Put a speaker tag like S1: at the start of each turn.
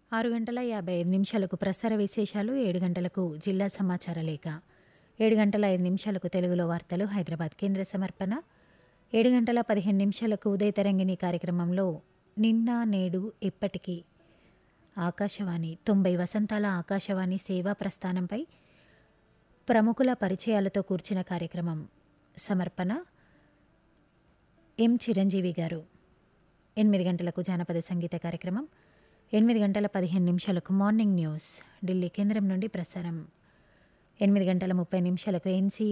S1: ఆరు గంటల యాభై ఐదు నిమిషాలకు ప్రసార విశేషాలు ఏడు గంటలకు జిల్లా సమాచార లేఖ ఏడు గంటల ఐదు నిమిషాలకు తెలుగులో వార్తలు హైదరాబాద్ కేంద్ర సమర్పణ ఏడు గంటల పదిహేను నిమిషాలకు ఉదయ తరంగిణి కార్యక్రమంలో నిన్న నేడు ఇప్పటికీ ఆకాశవాణి తొంభై వసంతాల ఆకాశవాణి సేవా ప్రస్థానంపై ప్రముఖుల పరిచయాలతో కూర్చిన కార్యక్రమం సమర్పణ ఎం చిరంజీవి గారు ఎనిమిది గంటలకు జానపద సంగీత కార్యక్రమం ఎనిమిది గంటల పదిహేను నిమిషాలకు మార్నింగ్ న్యూస్ ఢిల్లీ కేంద్రం నుండి ప్రసారం ఎనిమిది గంటల ముప్పై నిమిషాలకు ఎన్సీ